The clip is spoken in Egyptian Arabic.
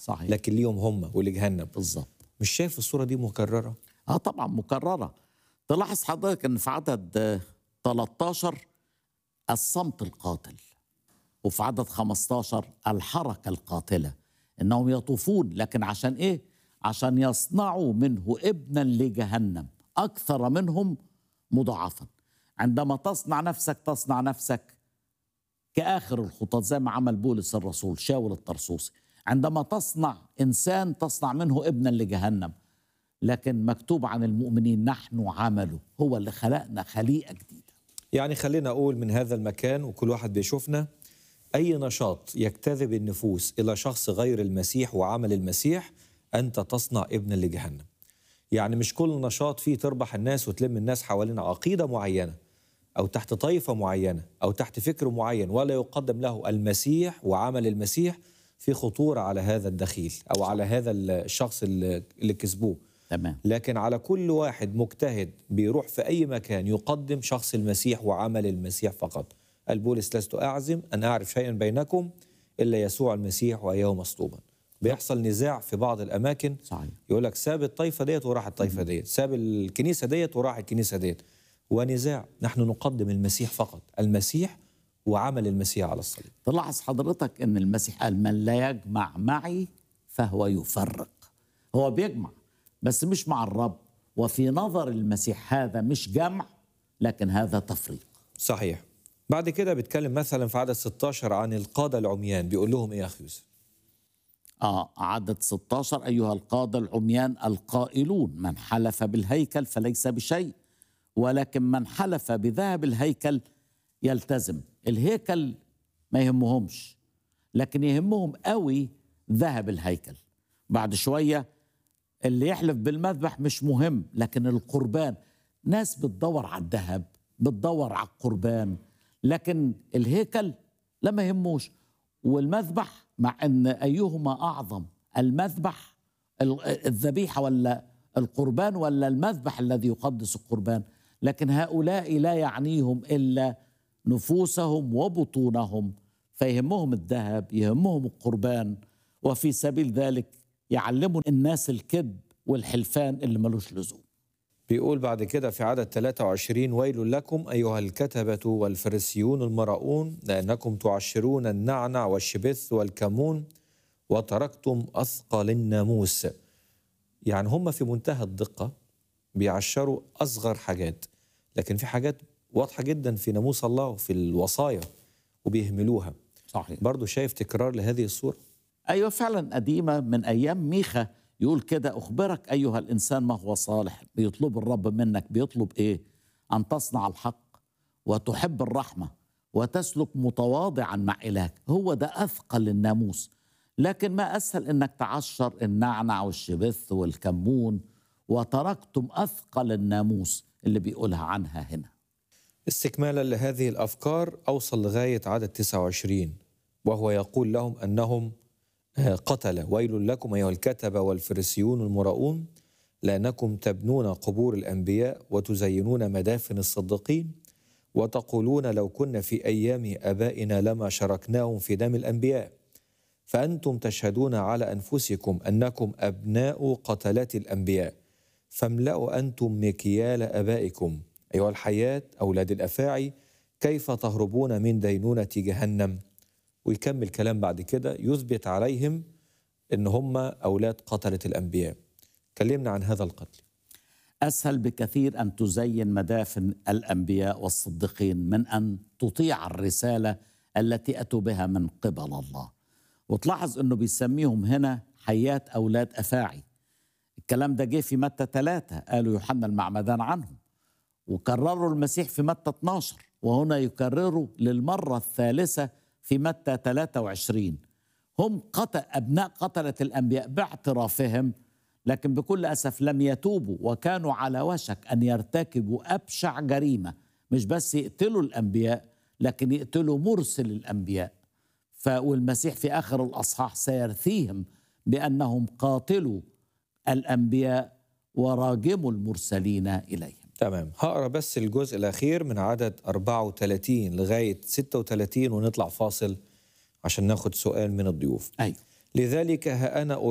صحيح. لكن ليهم هم ولجهنم بالظبط مش شايف الصوره دي مكرره اه طبعا مكرره تلاحظ حضرتك ان في عدد آه، 13 الصمت القاتل وفي عدد 15 الحركه القاتله انهم يطوفون لكن عشان ايه عشان يصنعوا منه ابنا لجهنم اكثر منهم مضاعفا عندما تصنع نفسك تصنع نفسك كآخر الخطط زي ما عمل بولس الرسول شاول الطرسوسي عندما تصنع إنسان تصنع منه ابنا لجهنم لكن مكتوب عن المؤمنين نحن عمله هو اللي خلقنا خليقة جديدة يعني خلينا اقول من هذا المكان وكل واحد بيشوفنا اي نشاط يجتذب النفوس الى شخص غير المسيح وعمل المسيح انت تصنع ابنا لجهنم يعني مش كل نشاط فيه تربح الناس وتلم الناس حوالين عقيده معينه او تحت طائفه معينه او تحت فكر معين ولا يقدم له المسيح وعمل المسيح في خطوره على هذا الدخيل او على هذا الشخص اللي اللي كسبوه تمام لكن على كل واحد مجتهد بيروح في أي مكان يقدم شخص المسيح وعمل المسيح فقط قال بولس لست أعزم أن أعرف شيئا بينكم إلا يسوع المسيح وإياه مصلوبا بيحصل نزاع في بعض الأماكن صحيح يقول لك ساب الطائفة ديت وراح الطائفة ديت ساب الكنيسة ديت وراح الكنيسة ديت ونزاع نحن نقدم المسيح فقط المسيح وعمل المسيح على الصليب تلاحظ حضرتك ان المسيح قال من لا يجمع معي فهو يفرق هو بيجمع بس مش مع الرب وفي نظر المسيح هذا مش جمع لكن هذا تفريق صحيح بعد كده بيتكلم مثلا في عدد 16 عن القادة العميان بيقول لهم إيه يا أخي يوسف آه عدد 16 أيها القادة العميان القائلون من حلف بالهيكل فليس بشيء ولكن من حلف بذهب الهيكل يلتزم الهيكل ما يهمهمش لكن يهمهم قوي ذهب الهيكل بعد شوية اللي يحلف بالمذبح مش مهم لكن القربان ناس بتدور على الذهب بتدور على القربان لكن الهيكل لا ما يهموش والمذبح مع ان ايهما اعظم المذبح ال- الذبيحه ولا القربان ولا المذبح الذي يقدس القربان لكن هؤلاء لا يعنيهم الا نفوسهم وبطونهم فيهمهم الذهب يهمهم القربان وفي سبيل ذلك يعلموا الناس الكذب والحلفان اللي ملوش لزوم بيقول بعد كده في عدد 23 ويل لكم أيها الكتبة والفريسيون المراؤون لأنكم تعشرون النعنع والشبث والكمون وتركتم أثقل الناموس يعني هم في منتهى الدقة بيعشروا أصغر حاجات لكن في حاجات واضحة جدا في ناموس الله وفي الوصايا وبيهملوها صحيح برضو شايف تكرار لهذه الصورة ايوه فعلا قديمه من ايام ميخا يقول كده اخبرك ايها الانسان ما هو صالح بيطلب الرب منك بيطلب ايه ان تصنع الحق وتحب الرحمه وتسلك متواضعا مع الهك هو ده اثقل الناموس لكن ما اسهل انك تعشر النعنع والشبث والكمون وتركتم اثقل الناموس اللي بيقولها عنها هنا استكمالا لهذه الافكار اوصل لغايه عدد 29 وهو يقول لهم انهم آه، قتل ويل لكم ايها الكتبه والفريسيون المراؤون لانكم تبنون قبور الانبياء وتزينون مدافن الصديقين وتقولون لو كنا في ايام ابائنا لما شاركناهم في دم الانبياء فانتم تشهدون على انفسكم انكم ابناء قتله الانبياء فاملأوا أنتم مكيال أبائكم أيها الحياة أولاد الأفاعي كيف تهربون من دينونة جهنم ويكمل كلام بعد كده يثبت عليهم إن هم أولاد قتلة الأنبياء كلمنا عن هذا القتل اسهل بكثير ان تزين مدافن الانبياء والصديقين من ان تطيع الرساله التي اتوا بها من قبل الله وتلاحظ انه بيسميهم هنا حيات اولاد افاعي الكلام ده جه في متى ثلاثة قالوا يوحنا المعمدان عنهم وكرروا المسيح في متى 12 وهنا يكرروا للمرة الثالثة في متى 23 هم قتل أبناء قتلة الأنبياء باعترافهم لكن بكل أسف لم يتوبوا وكانوا على وشك أن يرتكبوا أبشع جريمة مش بس يقتلوا الأنبياء لكن يقتلوا مرسل الأنبياء ف والمسيح في آخر الأصحاح سيرثيهم بأنهم قاتلوا الأنبياء وراجموا المرسلين إليهم تمام هقرا بس الجزء الأخير من عدد 34 لغاية 36 ونطلع فاصل عشان ناخد سؤال من الضيوف أيوه لذلك ها أنا